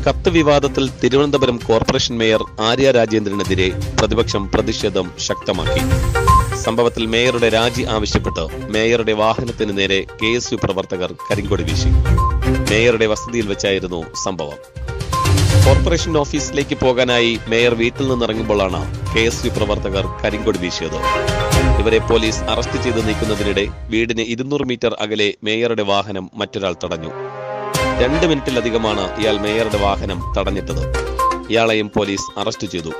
കത്ത് വിവാദത്തിൽ Thiruvananthapuram corporation mayor Arya രാജേന്ദ്രനെതിരെ പ്രതിപക്ഷം പ്രതിഷേധം ശക്തമാക്കി സംഭവത്തിൽ മേയറുടെ രാജി ആവശ്യപ്പെട്ട് മേയറുടെ വാഹനത്തിന് നേരെ കെ എസ് യു പ്രവർത്തകർ കരിങ്കൊടി വീശി മേയറുടെ വസതിയിൽ വെച്ചായിരുന്നു സംഭവം കോർപ്പറേഷൻ ഓഫീസിലേക്ക് പോകാനായി മേയർ വീട്ടിൽ നിന്നിറങ്ങുമ്പോഴാണ് കെ എസ് യു പ്രവർത്തകർ കരിങ്കൊടി വീശിയത് ഇവരെ പോലീസ് അറസ്റ്റ് ചെയ്ത് നീക്കുന്നതിനിടെ വീടിന് ഇരുന്നൂറ് മീറ്റർ അകലെ മേയറുടെ വാഹനം മറ്റൊരാൾ തടഞ്ഞു രണ്ട് മിനിറ്റിലധികമാണ് ഇയാൾ മേയറുടെ വാഹനം തടഞ്ഞിട്ടത് ഇയാളെയും പോലീസ് അറസ്റ്റ് ചെയ്തു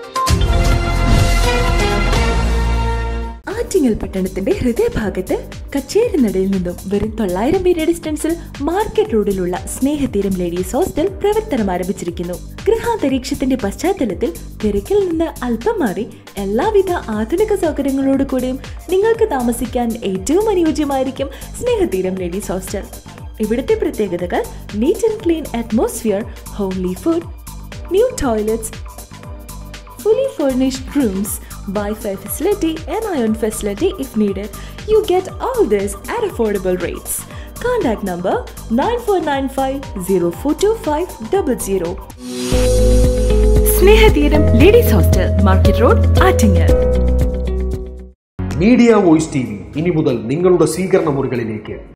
ആറ്റിങ്ങൽ പട്ടണത്തിന്റെ ഹൃദയഭാഗത്ത് കച്ചേരിനടയിൽ നിന്നും വെറും തൊള്ളായിരം മീറ്റർ ഡിസ്റ്റൻസിൽ മാർക്കറ്റ് റോഡിലുള്ള സ്നേഹതീരം ലേഡീസ് ഹോസ്റ്റൽ പ്രവർത്തനം ആരംഭിച്ചിരിക്കുന്നു ഗൃഹാന്തരീക്ഷത്തിന്റെ പശ്ചാത്തലത്തിൽ തിരക്കിൽ നിന്ന് അല്പം മാറി എല്ലാവിധ ആധുനിക സൗകര്യങ്ങളോട് കൂടിയും നിങ്ങൾക്ക് താമസിക്കാൻ ഏറ്റവും അനുയോജ്യമായിരിക്കും സ്നേഹതീരം ലേഡീസ് ഹോസ്റ്റൽ ഇവിടുത്തെ പ്രത്യേകതകൾ neat and clean atmosphere homely food new toilets fully furnished rooms, Wi-Fi facility and iron facility if needed. You get all this at affordable rates. Contact number 9495 Snehatheeram ladies hostel market road Attingal media voice T V ഇനി മുതൽ നിങ്ങളുടെ സ്വീകരണ മുറികളിലേക്ക്